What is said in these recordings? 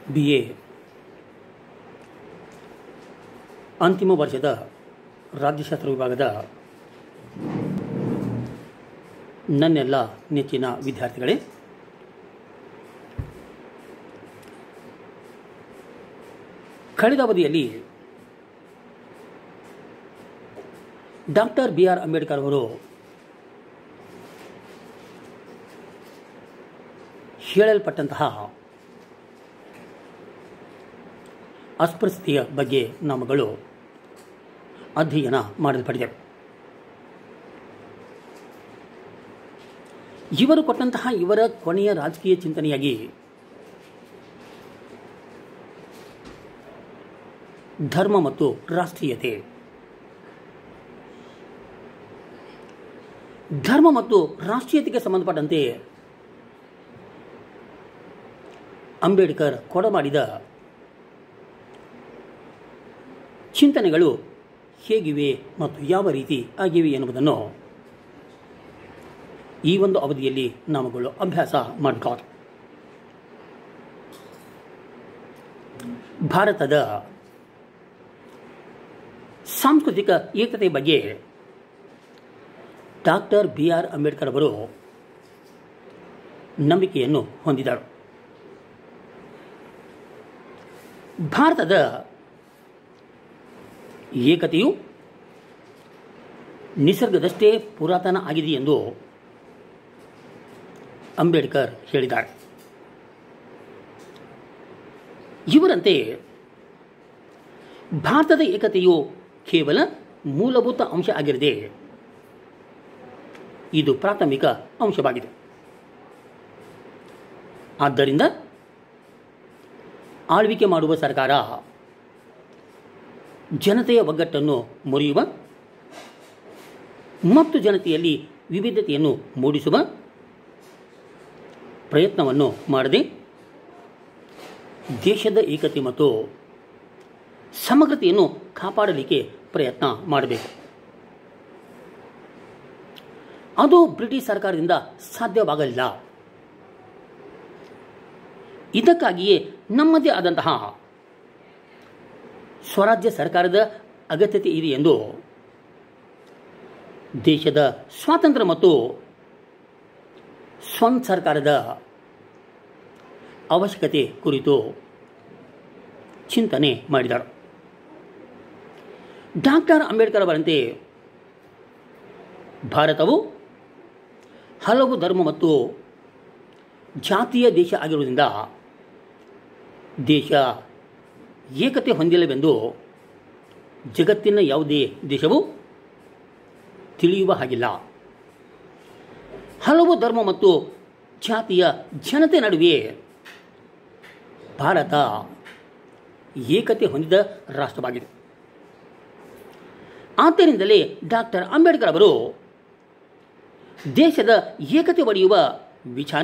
B A ಅಂತಿಮ ವರ್ಷದ ರಾಜ್ಯಶಾಸ್ತ್ರ ವಿಭಾಗದ ನನ್ನೆಲ್ಲ ನೆಚ್ಚಿನ ವಿದ್ಯಾರ್ಥಿಗಳೇ ಕಳೆದ ಅವಧಿಯಲ್ಲಿ ಡಾಕ್ಟರ್ ಬಿ ಆರ್ ಅಂಬೇಡ್ಕರ್ ಅವರು ಹೇಳಲ್ಪಟ್ಟಂತಹ ಅಸ್ಪೃಶ್ಯತೆಯ ಬಗ್ಗೆ ನಾಮಗಳು ಅಧ್ಯಯನ ಮಾಡಲ್ಪಟ್ಟಿದೆ ಇವರು ಕೊಟ್ಟಂತಹ ಇವರ ಕೊನೆಯ ರಾಜಕೀಯ ಚಿಂತನೆಯಾಗಿ ಧರ್ಮ ಮತ್ತು ರಾಷ್ಟ್ರೀಯತೆ ಧರ್ಮ ಮತ್ತು ರಾಷ್ಟ್ರೀಯತೆಗೆ ಸಂಬಂಧಪಟ್ಟಂತೆ ಅಂಬೇಡ್ಕರ್ ಕೊಡಮಾಡಿದ ಚಿಂತನೆಗಳು ಹೇಗಿವೆ ಮತ್ತು ಯಾವ ರೀತಿ ಆಗಿವೆ ಎನ್ನುವುದನ್ನು ಈ ಒಂದು ಅವಧಿಯಲ್ಲಿ ನಾವುಗಳು ಅಭ್ಯಾಸ ಮಾಡಿಕೊಳ್ಳೋಣ ಭಾರತದ ಸಾಂಸ್ಕೃತಿಕ ಏಕತೆ ಬಗ್ಗೆ ಡಾಕ್ಟರ್ ಬಿ ಆರ್ ಅಂಬೇಡ್ಕರ್ ಅವರು ನಂಬಿಕೆಯನ್ನು ಹೊಂದಿದರು ಭಾರತದ ಏಕತೆಯು ನಿಸರ್ಗದಷ್ಟೇ ಪುರಾತನ ಆಗಿದೆ ಎಂದು ಅಂಬೇಡ್ಕರ್ ಹೇಳಿದ್ದಾರೆ ಇವರಂತೆ ಭಾರತದ ಏಕತೆಯು ಕೇವಲ ಮೂಲಭೂತ ಅಂಶ ಆಗಿರದೆ ಇದು ಪ್ರಾಥಮಿಕ ಅಂಶವಾಗಿದೆ ಆದ್ದರಿಂದ ಆಳ್ವಿಕೆ ಮಾಡುವ ಸರ್ಕಾರ ಜನತೆಯ ಒಗ್ಗಟ್ಟನ್ನು ಮುರಿಯುವ ಮತ್ತು ಜನತೆಯಲ್ಲಿ ವಿವಿಧತೆಯನ್ನು ಮೂಡಿಸುವ ಪ್ರಯತ್ನವನ್ನು ಮಾಡದೆ ದೇಶದ ಏಕತೆ ಮತ್ತು ಸಮಗ್ರತೆಯನ್ನು ಕಾಪಾಡಲಿಕ್ಕೆ ಪ್ರಯತ್ನ ಮಾಡಬೇಕು ಅದು ಬ್ರಿಟಿಷ್ ಸರ್ಕಾರದಿಂದ ಸಾಧ್ಯವಾಗಲಿಲ್ಲ ಇದಕ್ಕಾಗಿಯೇ ನಮ್ಮದೇ ಆದಂತಹ ಸ್ವರಾಜ್ಯ ಸರ್ಕಾರದ ಅಗತ್ಯತೆ ಇದೆ ಎಂದು ದೇಶದ ಸ್ವಾತಂತ್ರ್ಯ ಮತ್ತು ಸ್ವಂತ ಸರ್ಕಾರದ ಅವಶ್ಯಕತೆ ಕುರಿತು ಚಿಂತನೆ ಮಾಡಿದರು ಡಾಕ್ಟರ್ ಅಂಬೇಡ್ಕರ್ ಅವರಂತೆ ಭಾರತವು ಹಲವು ಧರ್ಮ ಮತ್ತು ಜಾತಿಯ ದೇಶ ಆಗಿರುವುದರಿಂದ ದೇಶ ಏಕತೆ ಹೊಂದಿಲ್ಲವೆಂದು ಜಗತ್ತಿನ ಯಾವುದೇ ದೇಶವು ತಿಳಿಯುವ ಹಾಗಿಲ್ಲ ಹಲವು ಧರ್ಮ ಮತ್ತು ಜಾತಿಯ ಜನತೆ ನಡುವೆ ಭಾರತ ಏಕತೆ ಹೊಂದಿದ ರಾಷ್ಟ್ರವಾಗಿದೆ ಆದ್ದರಿಂದಲೇ ಡಾಕ್ಟರ್ ಅಂಬೇಡ್ಕರ್ ಅವರು ದೇಶದ ಏಕತೆ ಒಡೆಯುವ ವಿಚಾರ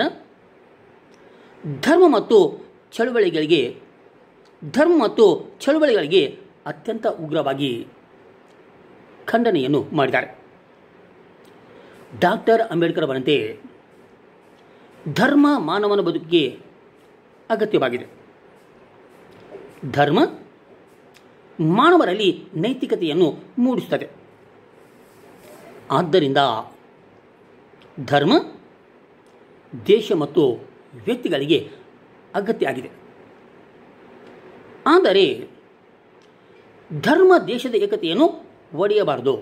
ಧರ್ಮ ಮತ್ತು ಚಳುವಳಿಗಳಿಗೆ ಧರ್ಮ ಮತ್ತು ಚಳುವಳಿಗಳಿಗೆ ಅತ್ಯಂತ ಉಗ್ರವಾಗಿ ಖಂಡನೆಯನ್ನು ಮಾಡಿದ್ದಾರೆ ಡಾಕ್ಟರ್ ಅಂಬೇಡ್ಕರ್ ಅವರಂತೆ ಧರ್ಮ ಮಾನವನ ಬದುಕಿಗೆ ಅಗತ್ಯವಾಗಿದೆ ಧರ್ಮ ಮಾನವರಲ್ಲಿ ನೈತಿಕತೆಯನ್ನು ಮೂಡಿಸುತ್ತದೆ ಆದ್ದರಿಂದ ಧರ್ಮ ದೇಶ ಮತ್ತು ವ್ಯಕ್ತಿಗಳಿಗೆ ಅಗತ್ಯ ಆಗಿದೆ ಆದರೆ ಧರ್ಮ ದೇಶದ ಏಕತೆಯನ್ನು ಒಡೆಯಬಾರದು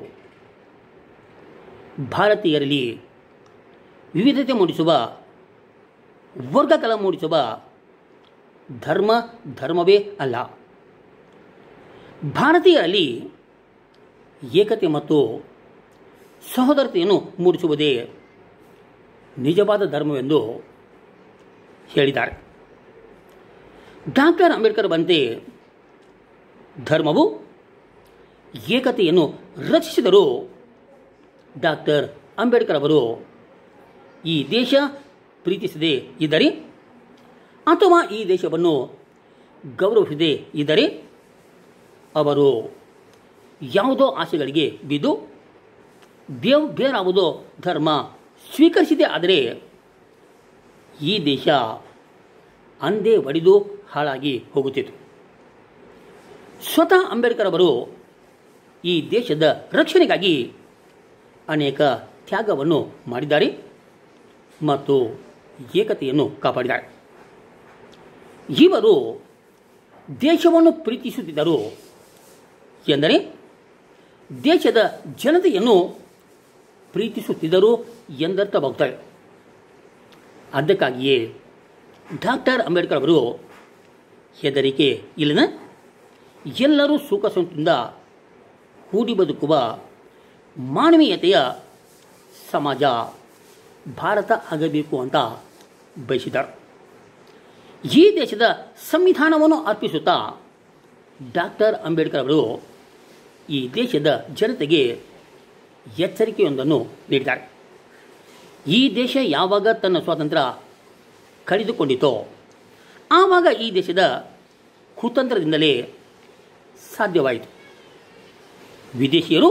ಭಾರತೀಯರಲ್ಲಿ ವಿವಿಧತೆ ಮೂಡಿಸುವ ವರ್ಗಕಲ ಮೂಡಿಸುವ ಧರ್ಮ ಧರ್ಮವೇ ಅಲ್ಲ ಭಾರತೀಯರಲ್ಲಿ ಏಕತೆ ಮತ್ತು ಸಹೋದರತೆಯನ್ನು ಮೂಡಿಸುವುದೇ ನಿಜವಾದ ಧರ್ಮವೆಂದು ಹೇಳಿದ್ದಾರೆ ಡಾಕ್ಟರ್ ಅಂಬೇಡ್ಕರ್ ಬಂತೆ ಧರ್ಮವು ಏಕತೆಯನ್ನು ರಚಿಸಿದರು ಡಾಕ್ಟರ್ ಅಂಬೇಡ್ಕರ್ ಅವರು ಈ ದೇಶ ಪ್ರೀತಿಸದೇ ಇದ್ದರೆ ಅಥವಾ ಈ ದೇಶವನ್ನು ಗೌರವಿಸದೇ ಇದ್ದರೆ ಅವರು ಯಾವುದೋ ಆಸೆಗಳಿಗೆ ಬಿದ್ದು ಬೇವ್ ಬೇರಾವುದೋ ಧರ್ಮ ಸ್ವೀಕರಿಸಿದೆ ಆದರೆ ಈ ದೇಶ ಅಂದೇ ಒಡೆದು ಹಾಳಾಗಿ ಹೋಗುತ್ತಿತ್ತು ಸ್ವತಃ ಅಂಬೇಡ್ಕರ್ ಅವರು ಈ ದೇಶದ ರಕ್ಷಣೆಗಾಗಿ ಅನೇಕ ತ್ಯಾಗವನ್ನು ಮಾಡಿದ್ದಾರೆ ಮತ್ತು ಏಕತೆಯನ್ನು ಕಾಪಾಡಿದ್ದಾರೆ ಇವರು ದೇಶವನ್ನು ಪ್ರೀತಿಸುತ್ತಿದ್ದರು ಎಂದರೆ ದೇಶದ ಜನತೆಯನ್ನು ಪ್ರೀತಿಸುತ್ತಿದ್ದರು ಎಂದರ್ಥವಾಗುತ್ತದೆ ಅದಕ್ಕಾಗಿಯೇ ಡಾಕ್ಟರ್ ಅಂಬೇಡ್ಕರ್ ಅವರು ಹೆದರಿಕೆ ಇಲ್ಲದ ಎಲ್ಲರೂ ಸುಖ ಸಂತದಿಂದ ಕೂಡಿ ಬದುಕುವ ಮಾನವೀಯತೆಯ ಸಮಾಜ ಭಾರತ ಆಗಬೇಕು ಅಂತ ಬಯಸಿದರು ಈ ದೇಶದ ಸಂವಿಧಾನವನ್ನು ಅರ್ಪಿಸುತ್ತಾ ಡಾಕ್ಟರ್ ಅಂಬೇಡ್ಕರ್ ಅವರು ಈ ದೇಶದ ಜನತೆಗೆ ಎಚ್ಚರಿಕೆಯೊಂದನ್ನು ನೀಡಿದ್ದಾರೆ ಈ ದೇಶ ಯಾವಾಗ ತನ್ನ ಸ್ವಾತಂತ್ರ್ಯ ಕಳೆದುಕೊಂಡಿತೋ ಆವಾಗ ಈ ದೇಶದ ಕುತಂತ್ರದಿಂದಲೇ ಸಾಧ್ಯವಾಯಿತು ವಿದೇಶಿಯರು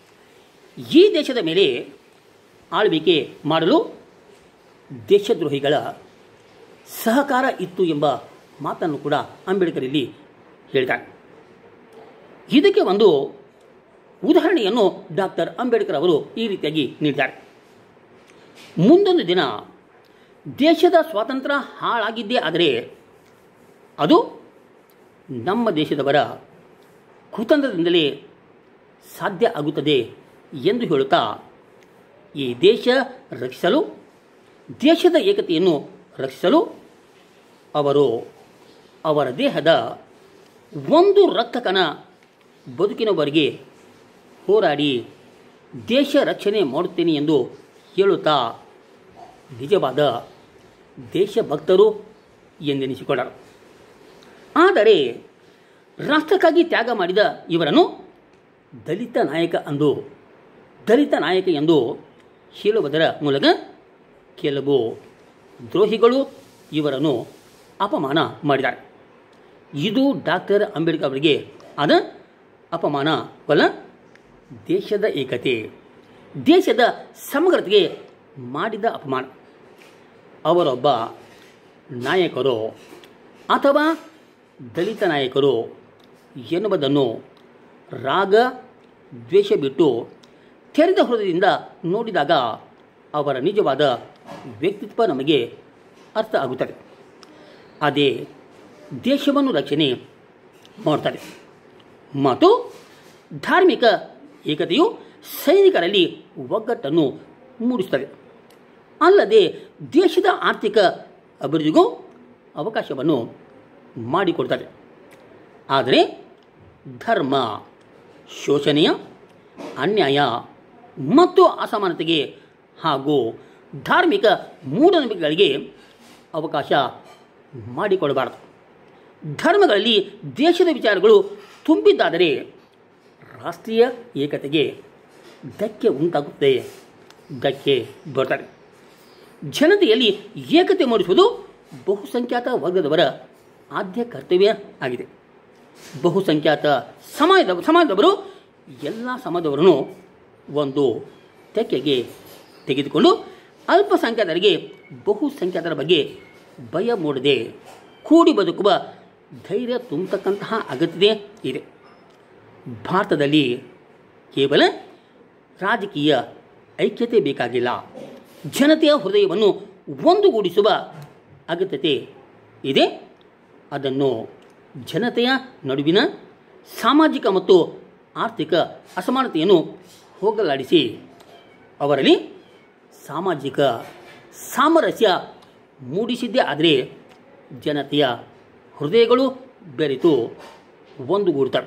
ಈ ದೇಶದ ಮೇಲೆ ಆಳ್ವಿಕೆ ಮಾಡಲು ದೇಶದ್ರೋಹಿಗಳ ಸಹಕಾರ ಇತ್ತು ಎಂಬ ಮಾತನ್ನು ಕೂಡ ಅಂಬೇಡ್ಕರ್ ಇಲ್ಲಿ ಹೇಳಿದ್ದಾರೆ ಇದಕ್ಕೆ ಒಂದು ಉದಾಹರಣೆಯನ್ನು ಡಾಕ್ಟರ್ ಅಂಬೇಡ್ಕರ್ ಅವರು ಈ ರೀತಿಯಾಗಿ ನೀಡಿದ್ದಾರೆ ಮುಂದೊಂದು ದಿನ ದೇಶದ ಸ್ವಾತಂತ್ರ್ಯ ಹಾಳಾಗಿದ್ದೇ ಆದರೆ ಅದು ನಮ್ಮ ದೇಶದವರ ಕುತಂತ್ರದಿಂದಲೇ ಸಾಧ್ಯ ಆಗುತ್ತದೆ ಎಂದು ಹೇಳುತ್ತಾ ಈ ದೇಶ ರಕ್ಷಿಸಲು ದೇಶದ ಏಕತೆಯನ್ನು ರಕ್ಷಿಸಲು ಅವರು ಅವರ ದೇಹದ ಒಂದು ರಕ್ತಕಣ ಬದುಕಿನವರೆಗೆ ಹೋರಾಡಿ ದೇಶ ರಕ್ಷಣೆ ಮಾಡುತ್ತೇನೆ ಎಂದು ಹೇಳುತ್ತಾ ನಿಜವಾದ ದೇಶಭಕ್ತರು ಎಂದೆನಿಸಿಕೊಂಡರು ಆದರೆ ರಾಷ್ಟ್ರಕ್ಕಾಗಿ ತ್ಯಾಗ ಮಾಡಿದ ಇವರನ್ನು ದಲಿತ ನಾಯಕ ಅಂದು ದಲಿತ ನಾಯಕ ಎಂದು ಹೇಳುವುದರ ಮೂಲಕ ಕೆಲವು ದ್ರೋಹಿಗಳು ಇವರನ್ನು ಅಪಮಾನ ಮಾಡಿದ್ದಾರೆ ಇದು ಡಾಕ್ಟರ್ ಅಂಬೇಡ್ಕರ್ ಅವರಿಗೆ ಆದ ಅಪಮಾನವಲ್ಲ ದೇಶದ ಏಕತೆ ದೇಶದ ಸಮಗ್ರತೆಗೆ ಮಾಡಿದ ಅಪಮಾನ ಅವರೊಬ್ಬ ನಾಯಕರು ಅಥವಾ ದಲಿತ ನಾಯಕರು ಎನ್ನುವುದನ್ನು ರಾಗ ದ್ವೇಷ ಬಿಟ್ಟು ತೆರೆದ ಹೃದಯದಿಂದ ನೋಡಿದಾಗ ಅವರ ನಿಜವಾದ ವ್ಯಕ್ತಿತ್ವ ನಮಗೆ ಅರ್ಥ ಆಗುತ್ತದೆ ಅದೇ ದೇಶವನ್ನು ರಕ್ಷಣೆ ಮಾಡ್ತಾರೆ ಮತ್ತು ಧಾರ್ಮಿಕ ಏಕತೆಯು ಸೈನಿಕರಲ್ಲಿ ಒಗ್ಗಟ್ಟನ್ನು ಮೂಡಿಸುತ್ತದೆ ಅಲ್ಲದೆ ದೇಶದ ಆರ್ಥಿಕ ಅಭಿವೃದ್ಧಿಗೂ ಅವಕಾಶವನ್ನು ಮಾಡಿಕೊಡ್ತಾರೆ ಆದರೆ ಧರ್ಮ ಶೋಷಣೆಯ ಅನ್ಯಾಯ ಮತ್ತು ಅಸಮಾನತೆಗೆ ಹಾಗೂ ಧಾರ್ಮಿಕ ಮೂಢನಂಬಿಕೆಗಳಿಗೆ ಅವಕಾಶ ಮಾಡಿಕೊಡಬಾರದು ಧರ್ಮಗಳಲ್ಲಿ ದೇಶದ ವಿಚಾರಗಳು ತುಂಬಿದ್ದಾದರೆ ರಾಷ್ಟ್ರೀಯ ಏಕತೆಗೆ ಧಕ್ಕೆ ಉಂಟಾಗುತ್ತದೆ ಧಕ್ಕೆ ಬರ್ತದೆ ಜನತೆಯಲ್ಲಿ ಏಕತೆ ಮೂಡಿಸುವುದು ಬಹುಸಂಖ್ಯಾತ ವರ್ಗದವರ ಆದ್ಯ ಕರ್ತವ್ಯ ಆಗಿದೆ ಬಹುಸಂಖ್ಯಾತ ಸಮಾಜದ ಸಮಾಜದವರು ಎಲ್ಲ ಸಮಾಜದವರನ್ನು ಒಂದು ತೆಕ್ಕೆಗೆ ತೆಗೆದುಕೊಂಡು ಅಲ್ಪಸಂಖ್ಯಾತರಿಗೆ ಬಹುಸಂಖ್ಯಾತರ ಬಗ್ಗೆ ಭಯ ಮೂಡದೆ ಕೂಡಿ ಬದುಕುವ ಧೈರ್ಯ ತುಂಬತಕ್ಕಂತಹ ಅಗತ್ಯತೆ ಇದೆ ಭಾರತದಲ್ಲಿ ಕೇವಲ ರಾಜಕೀಯ ಐಕ್ಯತೆ ಬೇಕಾಗಿಲ್ಲ ಜನತೆಯ ಹೃದಯವನ್ನು ಒಂದುಗೂಡಿಸುವ ಅಗತ್ಯತೆ ಇದೆ ಅದನ್ನು ಜನತೆಯ ನಡುವಿನ ಸಾಮಾಜಿಕ ಮತ್ತು ಆರ್ಥಿಕ ಅಸಮಾನತೆಯನ್ನು ಹೋಗಲಾಡಿಸಿ ಅವರಲ್ಲಿ ಸಾಮಾಜಿಕ ಸಾಮರಸ್ಯ ಮೂಡಿಸಿದ್ದೇ ಆದರೆ ಜನತೆಯ ಹೃದಯಗಳು ಬೆರೆತು ಒಂದುಗೂಡ್ತವೆ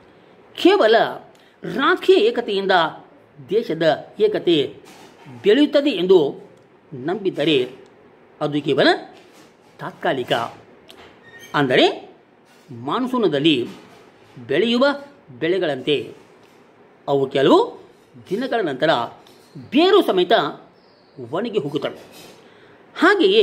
ಕೇವಲ ರಾಜಕೀಯ ಏಕತೆಯಿಂದ ದೇಶದ ಏಕತೆ ಬೆಳೆಯುತ್ತದೆ ಎಂದು ನಂಬಿದ್ದರೆ ಅದು ಕೇವಲ ತಾತ್ಕಾಲಿಕ ಅಂದರೆ ಮಾನ್ಸೂನದಲ್ಲಿ ಬೆಳೆಯುವ ಬೆಳೆಗಳಂತೆ ಅವು ಕೆಲವು ದಿನಗಳ ನಂತರ ಬೇರು ಸಮೇತ ಒಣಗಿ ಹೋಗುತ್ತವೆ ಹಾಗೆಯೇ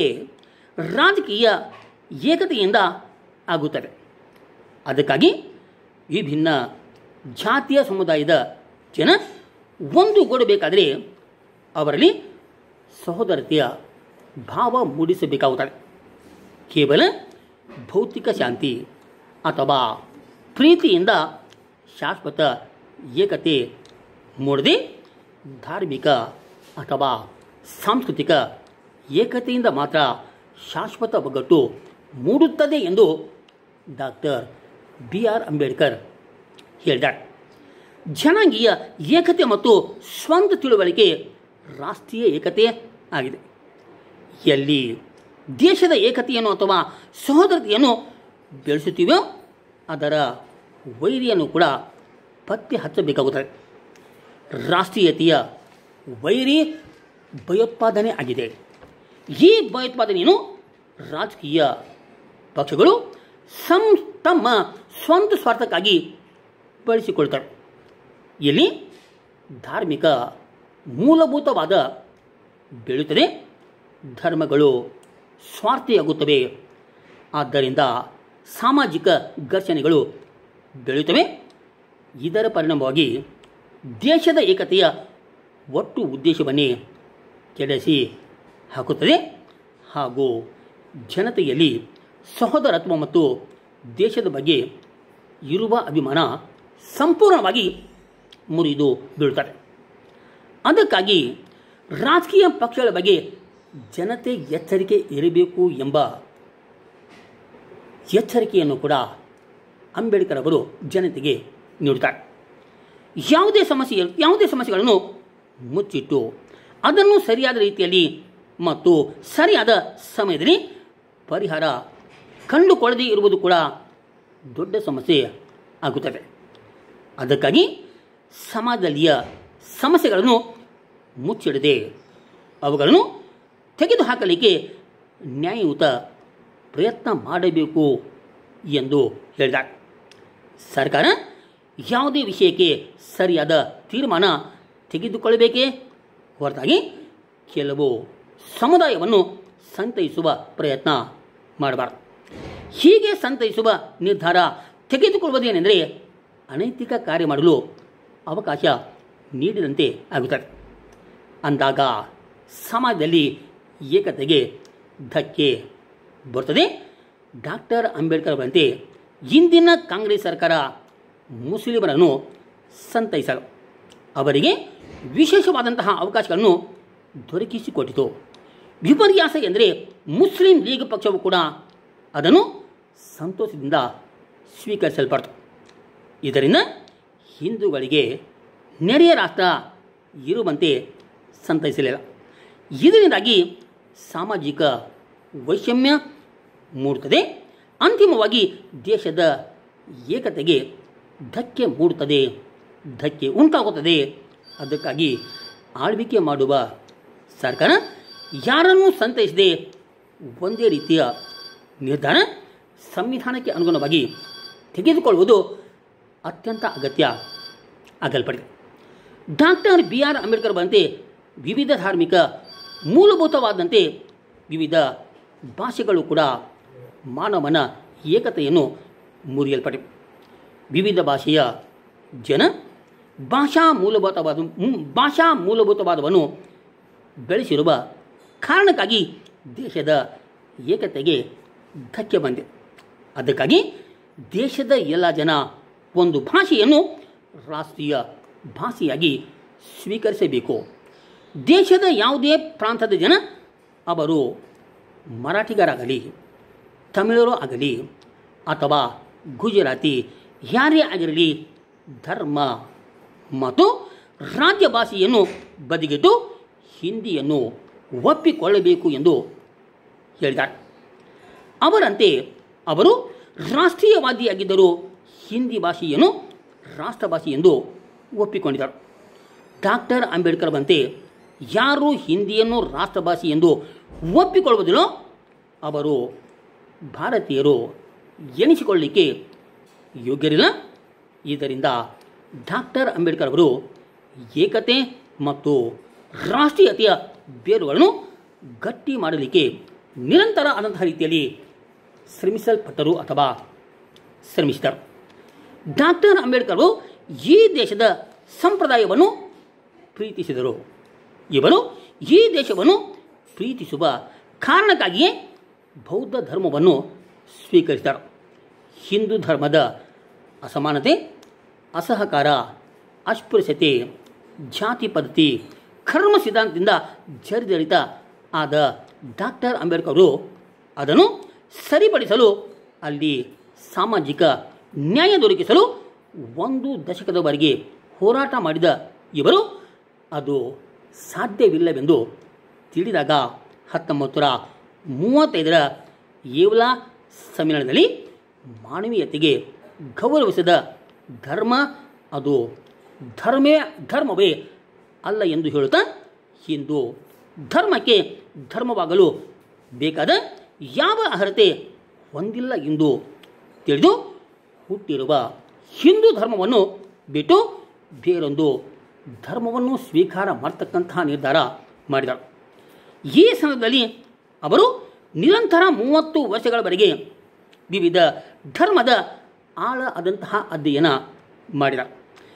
ರಾಜಕೀಯ ಏಕತೆಯಿಂದ ಆಗುತ್ತದೆ ಅದಕ್ಕಾಗಿ ವಿಭಿನ್ನ ಜಾತಿಯ ಸಮುದಾಯದ ಜನ ಒಂದುಗೂಡಬೇಕಾದರೆ ಅವರಲ್ಲಿ ಸಹೋದರತೆಯ ಭಾವ ಮೂಡಿಸಬೇಕಾಗುತ್ತದೆ ಕೇವಲ ಭೌತಿಕ ಶಾಂತಿ ಅಥವಾ ಪ್ರೀತಿಯಿಂದ ಶಾಶ್ವತ ಏಕತೆ ಮೂಡದೆ ಧಾರ್ಮಿಕ ಅಥವಾ ಸಾಂಸ್ಕೃತಿಕ ಏಕತೆಯಿಂದ ಮಾತ್ರ ಶಾಶ್ವತ ಒಗ್ಗಟ್ಟು ಮೂಡುತ್ತದೆ ಎಂದು ಡಾಕ್ಟರ್ ಬಿ ಆರ್ ಅಂಬೇಡ್ಕರ್ ಹೇಳಿದ್ದಾರೆ ಜನಾಂಗೀಯ ಏಕತೆ ಮತ್ತು ಸ್ವಂತ ತಿಳುವಳಿಕೆ ರಾಷ್ಟ್ರೀಯ ಏಕತೆ ಆಗಿದೆ ಎಲ್ಲಿ ದೇಶದ ಏಕತೆಯನ್ನು ಅಥವಾ ಸಹೋದರತೆಯನ್ನು ಬೆಳೆಸುತ್ತೀವೋ ಅದರ ವೈರಿಯನ್ನು ಕೂಡ ಪತ್ತೆ ಹಚ್ಚಬೇಕಾಗುತ್ತದೆ ರಾಷ್ಟ್ರೀಯತೆಯ ವೈರಿ ಭಯೋತ್ಪಾದನೆ ಆಗಿದೆ ಈ ಭಯೋತ್ಪಾದನೆಯನ್ನು ರಾಜಕೀಯ ಪಕ್ಷಗಳು ಸಂ ತಮ್ಮ ಸ್ವಂತ ಸ್ವಾರ್ಥಕ್ಕಾಗಿ ಬಳಸಿಕೊಳ್ತಾರೆ ಇಲ್ಲಿ ಧಾರ್ಮಿಕ ಮೂಲಭೂತವಾದ ಬೆಳೆಯುತ್ತದೆ ಧರ್ಮಗಳು ಸ್ವಾರ್ಥಿಯಾಗುತ್ತವೆ ಆದ್ದರಿಂದ ಸಾಮಾಜಿಕ ಘರ್ಷಣೆಗಳು ಬೆಳೆಯುತ್ತವೆ ಇದರ ಪರಿಣಾಮವಾಗಿ ದೇಶದ ಏಕತೆಯ ಒಟ್ಟು ಉದ್ದೇಶವನ್ನೇ ಕೆಡಿಸಿ ಹಾಕುತ್ತದೆ ಹಾಗೂ ಜನತೆಯಲ್ಲಿ ಸಹೋದರತ್ವ ಮತ್ತು ದೇಶದ ಬಗ್ಗೆ ಇರುವ ಅಭಿಮಾನ ಸಂಪೂರ್ಣವಾಗಿ ಮುರಿದು ಬೀಳುತ್ತಾರೆ ಅದಕ್ಕಾಗಿ ರಾಜಕೀಯ ಪಕ್ಷಗಳ ಬಗ್ಗೆ ಜನತೆ ಎಚ್ಚರಿಕೆ ಇರಬೇಕು ಎಂಬ ಎಚ್ಚರಿಕೆಯನ್ನು ಕೂಡ ಅಂಬೇಡ್ಕರ್ ಅವರು ಜನತೆಗೆ ನೀಡುತ್ತಾರೆ ಯಾವುದೇ ಸಮಸ್ಯೆ ಯಾವುದೇ ಸಮಸ್ಯೆಗಳನ್ನು ಮುಚ್ಚಿಟ್ಟು ಅದನ್ನು ಸರಿಯಾದ ರೀತಿಯಲ್ಲಿ ಮತ್ತು ಸರಿಯಾದ ಸಮಯದಲ್ಲಿ ಪರಿಹಾರ ಕಂಡುಕೊಳ್ಳದೇ ಇರುವುದು ಕೂಡ ದೊಡ್ಡ ಸಮಸ್ಯೆ ಆಗುತ್ತದೆ ಅದಕ್ಕಾಗಿ ಸಮಾಜದಲ್ಲಿಯ ಸಮಸ್ಯೆಗಳನ್ನು ಮುಚ್ಚಿಡದೆ ಅವುಗಳನ್ನು ತೆಗೆದುಹಾಕಲಿಕ್ಕೆ ನ್ಯಾಯಯುತ ಪ್ರಯತ್ನ ಮಾಡಬೇಕು ಎಂದು ಹೇಳಿದ್ದಾರೆ ಸರ್ಕಾರ ಯಾವುದೇ ವಿಷಯಕ್ಕೆ ಸರಿಯಾದ ತೀರ್ಮಾನ ತೆಗೆದುಕೊಳ್ಳಬೇಕೇ ಹೊರತಾಗಿ ಕೆಲವು ಸಮುದಾಯವನ್ನು ಸಂತೈಸುವ ಪ್ರಯತ್ನ ಮಾಡಬಾರದು ಹೀಗೆ ಸಂತೈಸುವ ನಿರ್ಧಾರ ತೆಗೆದುಕೊಳ್ಳುವುದೇನೆಂದರೆ ಅನೈತಿಕ ಕಾರ್ಯ ಮಾಡಲು ಅವಕಾಶ ನೀಡಿದಂತೆ ಆಗುತ್ತದೆ ಅಂದಾಗ ಸಮಾಜದಲ್ಲಿ ಏಕತೆಗೆ ಧಕ್ಕೆ ಬರುತ್ತದೆ ಡಾಕ್ಟರ್ ಅಂಬೇಡ್ಕರ್ ಅವರಂತೆ ಇಂದಿನ ಕಾಂಗ್ರೆಸ್ ಸರ್ಕಾರ ಮುಸ್ಲಿಮರನ್ನು ಸಂತೈಸಲು ಅವರಿಗೆ ವಿಶೇಷವಾದಂತಹ ಅವಕಾಶಗಳನ್ನು ದೊರಕಿಸಿಕೊಟ್ಟಿತು ವಿಪರ್ಯಾಸ ಎಂದರೆ ಮುಸ್ಲಿಂ ಲೀಗ್ ಪಕ್ಷವು ಕೂಡ ಅದನ್ನು ಸಂತೋಷದಿಂದ ಸ್ವೀಕರಿಸಲ್ಪಡ್ತು ಇದರಿಂದ ಹಿಂದೂಗಳಿಗೆ ನೆರೆಯ ರಾಷ್ಟ್ರ ಇರುವಂತೆ ಸಂತೈಸಲಿಲ್ಲ ಇದರಿಂದಾಗಿ ಸಾಮಾಜಿಕ ವೈಷಮ್ಯ ಮೂಡುತ್ತದೆ ಅಂತಿಮವಾಗಿ ದೇಶದ ಏಕತೆಗೆ ಧಕ್ಕೆ ಮೂಡುತ್ತದೆ ಧಕ್ಕೆ ಉಂಟಾಗುತ್ತದೆ ಅದಕ್ಕಾಗಿ ಆಳ್ವಿಕೆ ಮಾಡುವ ಸರ್ಕಾರ ಯಾರನ್ನೂ ಸಂತೈಸದೆ ಒಂದೇ ರೀತಿಯ ನಿರ್ಧಾರ ಸಂವಿಧಾನಕ್ಕೆ ಅನುಗುಣವಾಗಿ ತೆಗೆದುಕೊಳ್ಳುವುದು ಅತ್ಯಂತ ಅಗತ್ಯ ಆಗಲ್ಪಡಿದೆ ಡಾಕ್ಟರ್ ಬಿ ಆರ್ ಅಂಬೇಡ್ಕರ್ ಬಂತೆ ವಿವಿಧ ಧಾರ್ಮಿಕ ಮೂಲಭೂತವಾದಂತೆ ವಿವಿಧ ಭಾಷೆಗಳು ಕೂಡ ಮಾನವನ ಏಕತೆಯನ್ನು ಮುರಿಯಲ್ಪಟ್ಟಿವೆ ವಿವಿಧ ಭಾಷೆಯ ಜನ ಭಾಷಾ ಮೂಲಭೂತವಾದ ಮೂ- ಭಾಷಾ ಮೂಲಭೂತವಾದವನ್ನು ಬೆಳೆಸಿರುವ ಕಾರಣಕ್ಕಾಗಿ ದೇಶದ ಏಕತೆಗೆ ಧಕ್ಕೆ ಬಂದಿದೆ ಅದಕ್ಕಾಗಿ ದೇಶದ ಎಲ್ಲ ಜನ ಒಂದು ಭಾಷೆಯನ್ನು ರಾಷ್ಟ್ರೀಯ ಭಾಷೆಯಾಗಿ ಸ್ವೀಕರಿಸಬೇಕು ದೇಶದ ಯಾವುದೇ ಪ್ರಾಂತದ ಜನ ಅವರು ಮರಾಠಿಗರಾಗಲಿ ತಮಿಳರು ಆಗಲಿ ಅಥವಾ ಗುಜರಾತಿ ಯಾರೇ ಆಗಿರಲಿ ಧರ್ಮ ಮತ್ತು ರಾಜ್ಯ ಭಾಷೆಯನ್ನು ಬದಿಗಿಟ್ಟು ಹಿಂದಿಯನ್ನು ಒಪ್ಪಿಕೊಳ್ಳಬೇಕು ಎಂದು ಹೇಳಿದ್ದಾರೆ ಅವರಂತೆ ಅವರು ರಾಷ್ಟ್ರೀಯವಾದಿಯಾಗಿದ್ದರೂ ಹಿಂದಿ ಭಾಷೆಯನ್ನು ರಾಷ್ಟ್ರ ಭಾಷೆ ಎಂದು ಒಪ್ಪಿಕೊಂಡಿದ್ದರು ಡಾಕ್ಟರ್ ಅಂಬೇಡ್ಕರ್ ಬಂತೆ ಯಾರು ಹಿಂದಿಯನ್ನು ರಾಷ್ಟ್ರ ಭಾಷೆ ಎಂದು ಒಪ್ಪಿಕೊಳ್ಳುವುದಿಲ್ಲೋ ಅವರು ಭಾರತೀಯರು ಎನಿಸಿಕೊಳ್ಳಲಿಕ್ಕೆ ಯೋಗ್ಯರಿಲ್ಲ ಇದರಿಂದ ಡಾಕ್ಟರ್ ಅಂಬೇಡ್ಕರ್ ಅವರು ಏಕತೆ ಮತ್ತು ರಾಷ್ಟ್ರೀಯತೆಯ ಬೇರುಗಳನ್ನು ಗಟ್ಟಿ ಮಾಡಲಿಕ್ಕೆ ನಿರಂತರ ಆದಂತಹ ರೀತಿಯಲ್ಲಿ ಶ್ರಮಿಸಲ್ಪಟ್ಟರು ಅಥವಾ ಶ್ರಮಿಸಿದರು ಡಾಕ್ಟರ್ ಅಂಬೇಡ್ಕರ್ ಅವರು ಈ ದೇಶದ ಸಂಪ್ರದಾಯವನ್ನು ಪ್ರೀತಿಸಿದರು ಇವರು ಈ ದೇಶವನ್ನು ಪ್ರೀತಿಸುವ ಕಾರಣಕ್ಕಾಗಿಯೇ ಬೌದ್ಧ ಧರ್ಮವನ್ನು ಸ್ವೀಕರಿಸಿದರು ಹಿಂದೂ ಧರ್ಮದ ಅಸಮಾನತೆ ಅಸಹಕಾರ ಅಸ್ಪೃಶ್ಯತೆ ಜಾತಿ ಪದ್ಧತಿ ಕರ್ಮ ಸಿದ್ಧಾಂತದಿಂದ ಜರ್ಜರಿತ ಆದ ಡಾಕ್ಟರ್ ಅಂಬೇಡ್ಕರ್ ಅದನ್ನು ಸರಿಪಡಿಸಲು ಅಲ್ಲಿ ಸಾಮಾಜಿಕ ನ್ಯಾಯ ದೊರಕಿಸಲು ಒಂದು ದಶಕದವರೆಗೆ ಹೋರಾಟ ಮಾಡಿದ ಇವರು ಅದು ಸಾಧ್ಯವಿಲ್ಲವೆಂದು ತಿಳಿದಾಗ ಹತ್ತೊಂಬತ್ತು ನೂರ ಮೂವತ್ತೈದರ ಏವಲಾ ಸಮ್ಮೇಳನದಲ್ಲಿ ಮಾನವೀಯತೆಗೆ ಗೌರವಿಸಿದ ಧರ್ಮ ಅದು ಧರ್ಮೇ ಧರ್ಮವೇ ಅಲ್ಲ ಎಂದು ಹೇಳುತ್ತಾ ಹಿಂದೂ ಧರ್ಮಕ್ಕೆ ಧರ್ಮವಾಗಲು ಬೇಕಾದ ಯಾವ ಅರ್ಹತೆ ಹೊಂದಿಲ್ಲ ಎಂದು ತಿಳಿದು ಹುಟ್ಟಿರುವ ಹಿಂದೂ ಧರ್ಮವನ್ನು ಬಿಟ್ಟು ಬೇರೊಂದು ಧರ್ಮವನ್ನು ಸ್ವೀಕಾರ ಮಾಡ್ತಕ್ಕಂತಹ ನಿರ್ಧಾರ ಮಾಡಿದರು ಈ ಸಮಯದಲ್ಲಿ ಅವರು ನಿರಂತರ ಮೂವತ್ತು ವರ್ಷಗಳವರೆಗೆ ವಿವಿಧ ಧರ್ಮದ ಆಳ ಆದಂತಹ ಅಧ್ಯಯನ ಮಾಡಿದರು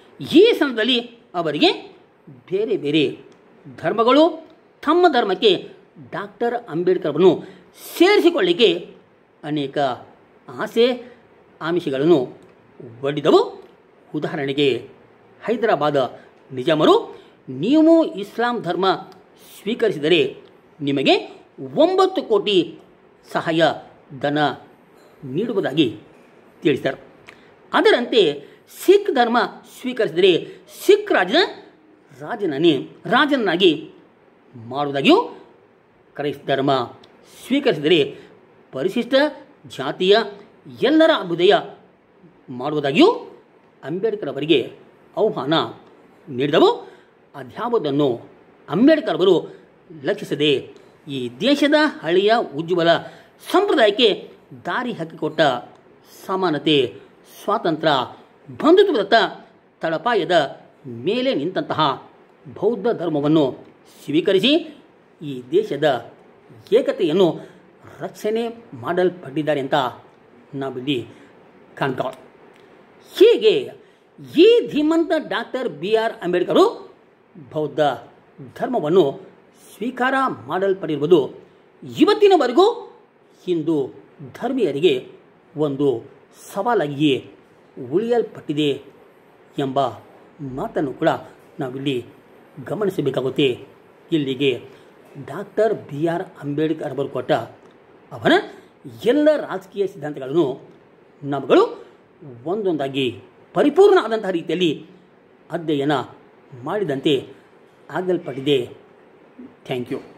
ಈ ಸಮಯದಲ್ಲಿ ಅವರಿಗೆ ಬೇರೆ ಬೇರೆ ಧರ್ಮಗಳು ತಮ್ಮ ಧರ್ಮಕ್ಕೆ ಡಾಕ್ಟರ್ ಅಂಬೇಡ್ಕರ್ವನ್ನು ಸೇರಿಸಿಕೊಳ್ಳಿಕ್ಕೆ ಅನೇಕ ಆಸೆ ಆಮಿಷಗಳನ್ನು ಒಡ್ಡಿದವು ಉದಾಹರಣೆಗೆ ಹೈದರಾಬಾದ ನಿಜಾಮರು ನೀವು ಇಸ್ಲಾಂ ಧರ್ಮ ಸ್ವೀಕರಿಸಿದರೆ ನಿಮಗೆ ಒಂಬತ್ತು ಕೋಟಿ ಸಹಾಯ ಧನ ನೀಡುವುದಾಗಿ ತಿಳಿಸಿದರು ಅದರಂತೆ ಸಿಖ್ ಧರ್ಮ ಸ್ವೀಕರಿಸಿದರೆ ಸಿಖ್ ರಾಜನ ರಾಜನನ್ನೇ ರಾಜನಾಗಿ ಮಾಡುವುದಾಗಿಯೂ ಕ್ರೈಸ್ತ ಧರ್ಮ ಸ್ವೀಕರಿಸಿದರೆ ಪರಿಶಿಷ್ಟ ಜಾತಿಯ ಎಲ್ಲರ ಅಭ್ಯುದಯ ಮಾಡುವುದಾಗಿಯೂ ಅಂಬೇಡ್ಕರ್ ಅವರಿಗೆ ಆಹ್ವಾನ ನೀಡಿದವು ಅದ್ಯಾವುದನ್ನು ಅಂಬೇಡ್ಕರ್ ಅವರು ಲಕ್ಷಿಸದೆ ಈ ದೇಶದ ಹಳೆಯ ಉಜ್ವಲ ಸಂಪ್ರದಾಯಕ್ಕೆ ದಾರಿ ಹಾಕಿಕೊಟ್ಟ ಸಮಾನತೆ ಸ್ವಾತಂತ್ರ್ಯ ಬಂಧುತ್ವದತ್ತ ತಳಪಾಯದ ಮೇಲೆ ನಿಂತಹ ಬೌದ್ಧ ಧರ್ಮವನ್ನು ಸ್ವೀಕರಿಸಿ ಈ ದೇಶದ ಏಕತೆಯನ್ನು ರಕ್ಷಣೆ ಮಾಡಲ್ಪಟ್ಟಿದ್ದಾರೆ ಅಂತ ನಾವಿಲ್ಲಿ ಕಾಣ್ತಾವೆ ಹೀಗೆ ಈ ಧೀಮಂತ ಡಾಕ್ಟರ್ ಬಿ ಆರ್ ಅಂಬೇಡ್ಕರು ಬೌದ್ಧ ಧರ್ಮವನ್ನು ಸ್ವೀಕಾರ ಮಾಡಲ್ಪಟ್ಟಿರುವುದು ಇವತ್ತಿನವರೆಗೂ ಹಿಂದೂ ಧರ್ಮೀಯರಿಗೆ ಒಂದು ಸವಾಲಾಗಿಯೇ ಉಳಿಯಲ್ಪಟ್ಟಿದೆ ಎಂಬ ಮಾತನ್ನು ಕೂಡ ನಾವಿಲ್ಲಿ ಗಮನಿಸಬೇಕಾಗುತ್ತೆ ಇಲ್ಲಿಗೆ ಡಾಕ್ಟರ್ ಬಿ ಆರ್ ಅಂಬೇಡ್ಕರ್ ಅವರು ಕೊಟ್ಟ ಅವನ ಎಲ್ಲ ರಾಜಕೀಯ ಸಿದ್ಧಾಂತಗಳನ್ನು ನಾವುಗಳು ಒಂದೊಂದಾಗಿ ಪರಿಪೂರ್ಣ ಆದಂತಹ ರೀತಿಯಲ್ಲಿ ಅಧ್ಯಯನ ಮಾಡಿದಂತೆ ಆಗಲ್ಪಟ್ಟಿದೆ ಥ್ಯಾಂಕ್ ಯು